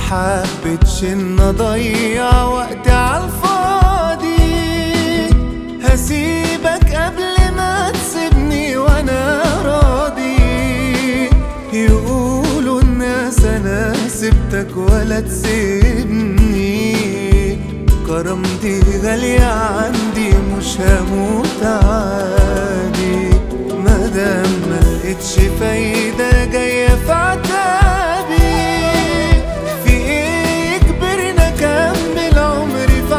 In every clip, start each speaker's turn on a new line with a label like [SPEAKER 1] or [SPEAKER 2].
[SPEAKER 1] حبيتش ان اضيع وقتي عالفاضي هسيبك قبل ما تسيبني وانا راضي يقولوا الناس انا سبتك ولا تسيبني كرامتي غالية عندي مش هموت عادي مادام ملقتش فايدة جاية في عتابي في ايه يجبرنا اكمل عمري في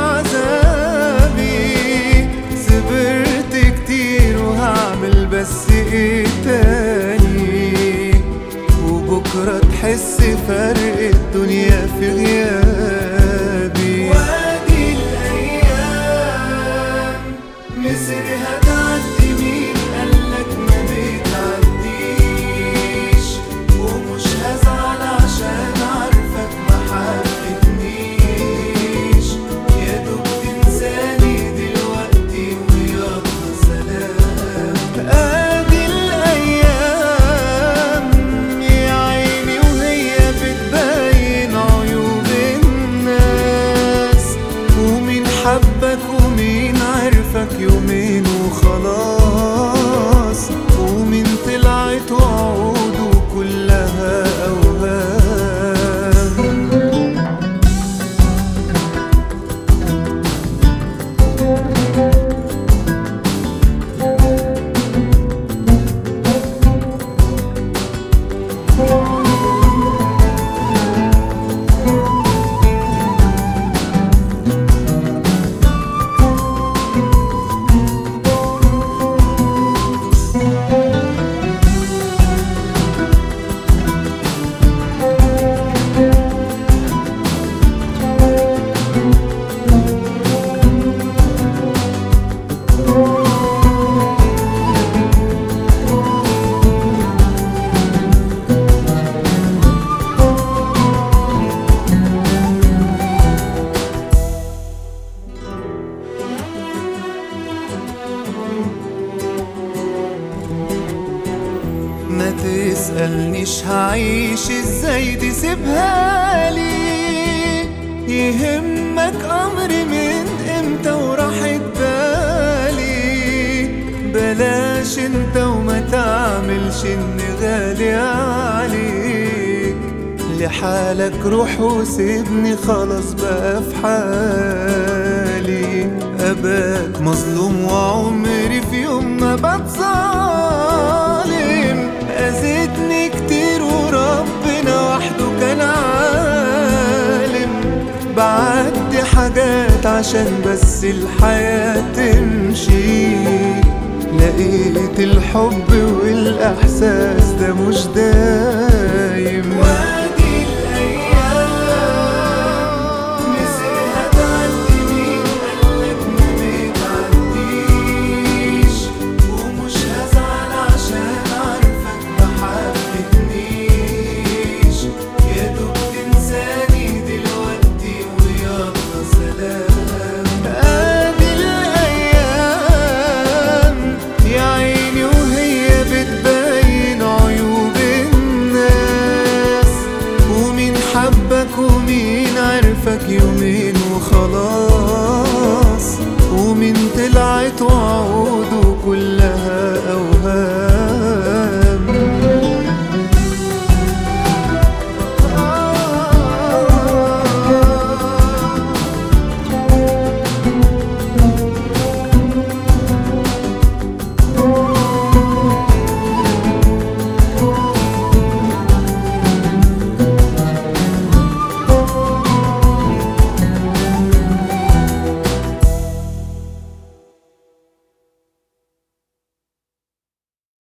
[SPEAKER 1] عذابي صبرت كتير وهعمل بس ايه تاني وبكرة تحس فرق الدنيا في غيابي وادي الأيام مصرها تعدي مين قالك ما بتعديش ومش هزعل عشان عارفك ما حبتنيش يا دوب تنساني دلوقتي ويلا سلام ادي الايام يا عيني وهي بتبين عيوب الناس ومين حبك ومين عرفك يومين وخلاص ومين طلعت وعوده كلها اوهام ما تسألنيش هعيش ازاي دي سيبها لي يهمك امري من امتى وراحت بالي بلاش انت وما تعملش اني غالي عليك لحالك روح وسيبني خلاص بقى في حالي اباك مظلوم وعمري في يوم ما بتظالم اذيتني كتير وربنا وحده كان عالم بعدي حاجات عشان بس الحياة تمشي لقيت الحب والإحساس ده مش دايم